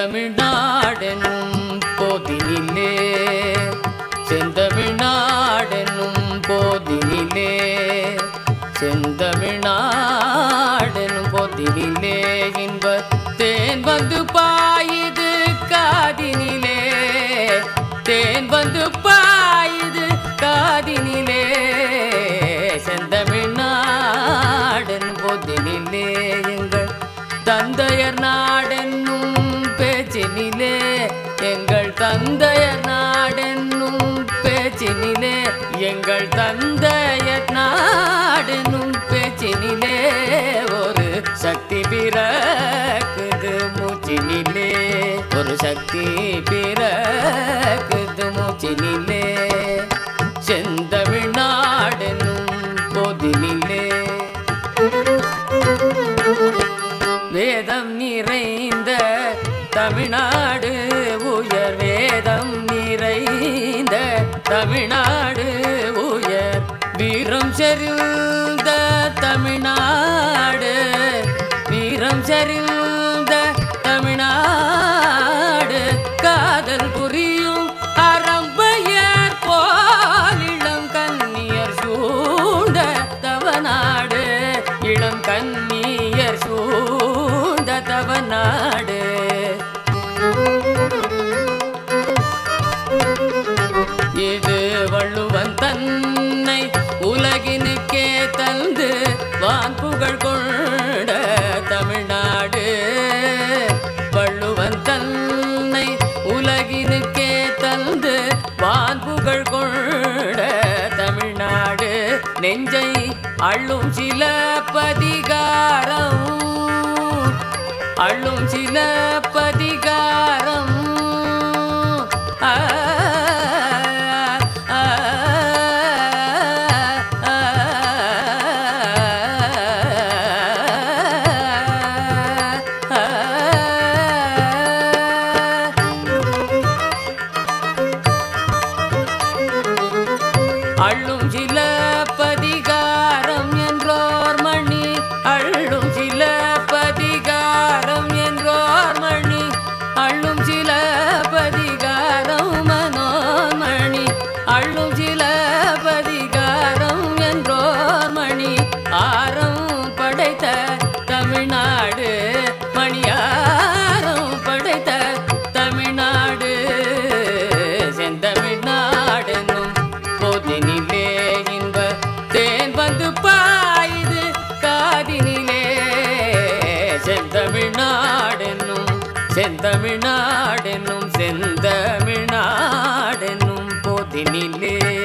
செந்தமிழ்நாடெனும் போதினிலே செந்தமிழ்நாடெனும் போதினிலே செந்தமிழ்நாடெனும் போதினிலே இன்ப தேன் வந்து பாயுது காதினிலே தேன் வந்து பாயுது காதினிலே செந்தமிழ்நாடன் போதினிலே எங்கள் தந்தையர் நாடென்னும் பேச்சினிலே எங்கள் தந்தையர் நாடென்னும் பேச்சினிலே எங்கள் தந்தையர் நாடென்னும் பேச்சினிலே ஒரு சக்தி பிறக்குது மூச்சினிலே ஒரு சக்தி பிறக்குது மூச்சினிலே செந்தமிழ்நாடென்னும் போதினிலே வேதம் நிறைந்த தமிழ்நாடு உயர் வேதம் நிறைந்த தமிழ்நாடு உயர் வீரம் செறிந்த தமிழ்நாடு வீரம் செறிந்த தமிழ்நாடு காதல் புரியும் அறம்பையர் போல் இளம் கன்னியர் சூழ்ந்த தவநாடு இளம் கன்னியர் சூழ்ந்த தவநாடு இது வள்ளுவன் தன்னை உலகினுக்கே தந்து வான் புகழ் கொண்ட தமிழ்நாடு வள்ளுவன் தன்னை உலகினுக்கே தந்து வான் புகழ் கொண்ட தமிழ்நாடு நெஞ்சை அள்ளும் சில பதிகாரம் அள்ளும் சில பதிகாரம் ஆ, ஆ, ஆ, ஆ. அள்ளும் சில பதிகாரம் என்றோர் மணி அள்ளும் சில பதிகாரம் என்றோர் மணி அள்ளும் சில பதிகாரம் மனோன்மணி அள்ளும் சில பதிகாரம் என்றோர் மணி ஆரம் படைத்த தமிழ்நாடு மணியாரம் படைத்த தமிழ்நாடு செந்தமிழ்நாடென்னும் போதினிலே இன்ப தேன் வந்து பாயுது காதினிலே செந்தமிழ்நாடென்னும் செந்தமிழ்நாடென்னும் செந்தமிழ்நாடென்னும் போதினிலே